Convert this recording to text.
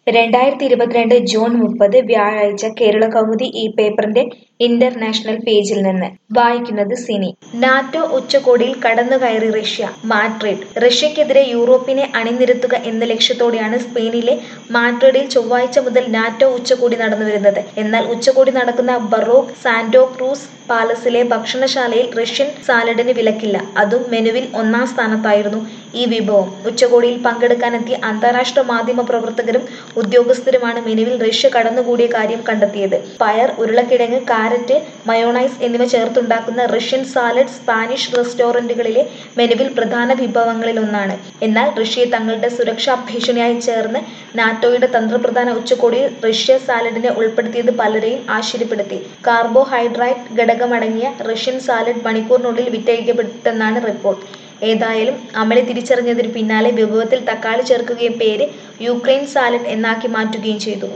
രണ്ടായിരത്തി ഇരുപത്തിരണ്ട് ജൂൺ മുപ്പത് വ്യാഴാഴ്ച കേരള കൗമുദി ഈ പേപ്പറിന്റെ ഇന്റർനാഷണൽ പേജിൽ നിന്ന് വായിക്കുന്നത് സിനി നാറ്റോ ഉച്ചകോടിയിൽ കടന്നുകയറി റഷ്യ മാഡ്രിഡ് റഷ്യക്കെതിരെ യൂറോപ്പിനെ അണിനിരത്തുക എന്ന ലക്ഷ്യത്തോടെയാണ് സ്പെയിനിലെ മാഡ്രിഡിൽ ചൊവ്വാഴ്ച മുതൽ നാറ്റോ ഉച്ചകോടി നടന്നുവരുന്നത് എന്നാൽ ഉച്ചകോടി നടക്കുന്ന ബറോക്ക് സാന്റോ ക്രൂസ് പാലസിലെ ഭക്ഷണശാലയിൽ റഷ്യൻ സാലഡിന് വിലക്കില്ല അതും മെനുവിൽ ഒന്നാം സ്ഥാനത്തായിരുന്നു ഈ വിഭവം ഉച്ചകോടിയിൽ പങ്കെടുക്കാനെത്തിയ അന്താരാഷ്ട്ര മാധ്യമ പ്രവർത്തകരും ഉദ്യോഗസ്ഥരുമാണ് മെനുവിൽ റഷ്യ കടന്നുകൂടിയ കാര്യം കണ്ടെത്തിയത് പയർ ഉരുളക്കിഴങ്ങ് കാരറ്റ് മയോണൈസ് എന്നിവ ചേർത്തുണ്ടാക്കുന്ന റഷ്യൻ സാലഡ് സ്പാനിഷ് റെസ്റ്റോറന്റുകളിലെ മെനുവിൽ പ്രധാന വിഭവങ്ങളിലൊന്നാണ് എന്നാൽ റഷ്യയെ തങ്ങളുടെ സുരക്ഷാ ഭീഷണിയായി ചേർന്ന് നാറ്റോയുടെ തന്ത്രപ്രധാന ഉച്ചകോടിയിൽ റഷ്യ സാലഡിനെ ഉൾപ്പെടുത്തിയത് പലരെയും ആശ്ചര്യപ്പെടുത്തി കാർബോഹൈഡ്രേറ്റ് ഘടകമടങ്ങിയ റഷ്യൻ സാലഡ് മണിക്കൂറിനുള്ളിൽ വിറ്റഴിക്കപ്പെട്ടെന്നാണ് റിപ്പോർട്ട് ഏതായാലും അമളി തിരിച്ചറിഞ്ഞതിന് പിന്നാലെ വിഭവത്തിൽ തക്കാളി ചേർക്കുകയും പേര് യുക്രൈൻ സാലഡ് എന്നാക്കി മാറ്റുകയും ചെയ്തു